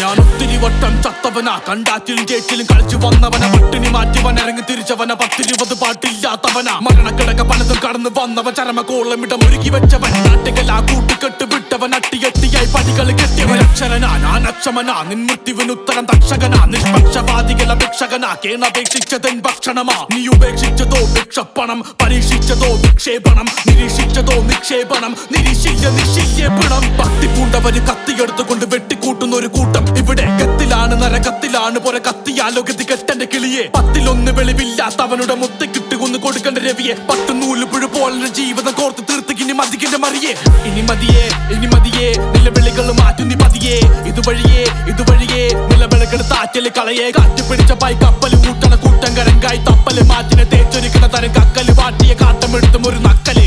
ഞാൻ ഒത്തിരി വട്ടം ചത്തവനാ കണ്ടാറ്റിലും ചേച്ചിലും കളിച്ചു വന്നവന പട്ടിണി മാറ്റിവൻ ഇറങ്ങി തിരിച്ചവന പത്തിരുപത് പാട്ടില്ലാത്തവനാ മരണക്കിടക്ക പലതും കടന്നു വന്നവൻ ചരമക്കോളമിടം ഒരുക്കി വെച്ചവൻ നാട്ടുകലാ കൂട്ടിക്കെട്ട് വിട്ടവൻ അട്ടിയട്ടിയായി പടികൾ കെട്ടിയവൻ അക്ഷരനാ ഞാൻ അക്ഷമനാ നിൻമുത്തിവിന് ഉത്തരം തക്ഷകനാ നിഷ്പക്ഷവാദികൾ അപേക്ഷകനാ കേണപേക്ഷിച്ചതൻ ഭക്ഷണമാ നീ ഉപേക്ഷിച്ചതോ ഭിക്ഷപ്പണം പരീക്ഷിച്ചതോ വിക്ഷേപണം നിരീക്ഷിച്ചതോ നിക്ഷേപണം നിരീക്ഷിച്ച നിശ്ചയിക്കപ്പെടം ഭക്തി പൂണ്ടവര് കത്തിയെടുത്തുകൊണ്ട് വെട്ടിക്കൂട്ടുന്ന ഒരു കൂട്ടം ഇവിടെ കത്തിലാണ് നരകത്തിലാണ് പൊര കത്തിയാലോ ഗതി കെട്ടന്റെ കിളിയെ പത്തിലൊന്ന് വെളിവില്ലാത്തവനുടെ മുത്തക്കിട്ട് കൊന്ന് കൊടുക്കേണ്ട രവിയെ പത്ത് നൂല് പുഴ പോലെ ജീവിതം കോർത്ത് തീർത്ത് ഇനി മതിക്കിന്റെ മറിയേ ഇനി മതിയേ ഇനി മതിയേ നിലവിളികൾ മാറ്റും നീ പതിയേ ഇതുവഴിയേ ഇതുവഴിയേ നിലവിളികൾ താറ്റല് കളയെ കാറ്റ് പിടിച്ച പൈ കപ്പല് കൂട്ടണ കൂട്ടം കരങ്കായി തപ്പല് മാറ്റിനെ തേച്ചൊരുക്കണ തരം കക്കല് വാട്ടിയ കാട്ടമെടുത്തും ഒരു നക്കല്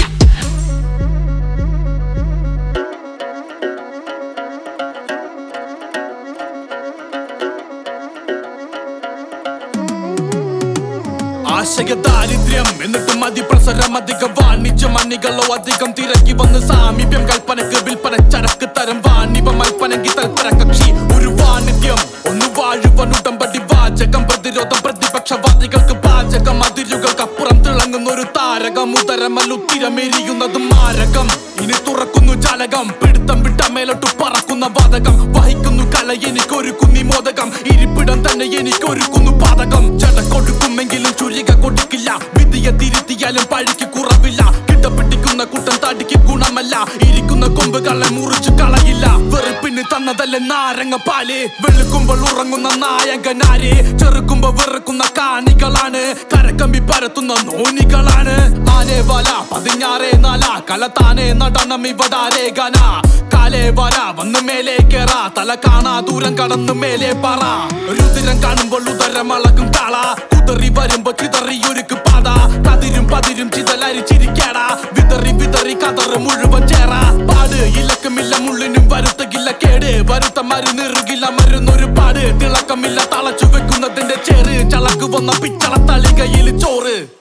ആശയ ദാരിദ്ര്യം എന്നിട്ട് മതി പ്രസരം അധികം വാണിജ്യ മണികളോ അധികം തിരക്കി വന്ന് സാമീപ്യം കൽപ്പനക്ക് വിൽപ്പന ചരക്ക് തരം വാണിഭ മൽപ്പനങ്കി തൽപര കക്ഷി ഒരു വാണിജ്യം ഒന്ന് വാഴുവൻ ഉടമ്പടി വാചകം പ്രതിരോധം പ്രതിപക്ഷവാദികൾക്ക് പാചകം അതിരുകൾക്കപ്പുറം തിളങ്ങുന്ന ഒരു താരകം ഉദരമല്ലുത്തിരമെരിയുന്നത് മാരകം ഇനി തുറക്കുന്നു ജാലകം പിടുത്തം വിട്ട മേലോട്ട് പറക്കുന്ന വാതകം വഹിക്കുന്നു കല എനിക്കൊരുക്കുന്നി മോദകം ഇരിപ്പിടം തന്നെ എനിക്കൊരുക്കുന്നു പാതകം ചട കൊടുക്കുമെങ്കിലും ചുരിക കൊടുക്കില്ല വിധിയെ തിരുത്തിയാലും പഴിക്ക് കുറവില്ല കിട്ടപ്പെട്ടിക്കുന്ന കുട്ടൻ തടിക്ക് ഗുണമല്ല ഇരിക്കുന്ന കൊമ്പുകളെ മുറിച്ചു കളയില്ല വെറുപ്പിന് തന്നതല്ല നാരങ്ങ പാല് വെളുക്കുമ്പോൾ ഉറങ്ങുന്ന നായകനാര് ചെറുക്കുമ്പോ വെറുക്കുന്ന കാണികളാണ് കരക്കമ്പി പരത്തുന്ന നോനികളാണ് ആനേ വല പതിഞ്ഞാറേ നാല കലത്താനേ നടനം ഇവടാരേ ഗന കാലേ വര വന്ന് മേലെ കേറ തല കാണാ ദൂരം കടന്ന് മേലെ പറ രുതിരം കാണുമ്പോൾ ഉദരം അളകും കാള കുതറി വരുമ്പോ ചിതറിയൊരുക്ക് പാത കതിരും പതിരും ചിതലരിച്ചിരിക്കടാ വിതറി വിതറി കതറ് മുഴുവൻ ചേറ പാട് ഇലക്കമില്ല മുള്ളിനും വരുത്തകില്ല കേട് വരുത്ത മരുന്നിറുകില്ല മരുന്നൊരു പാട് തിളക്കമില്ല തളച്ചു വെക്കുന്നതിന്റെ ചേറ് ചളക്ക് വന്ന പിച്ചള തളികയിൽ ചോറ്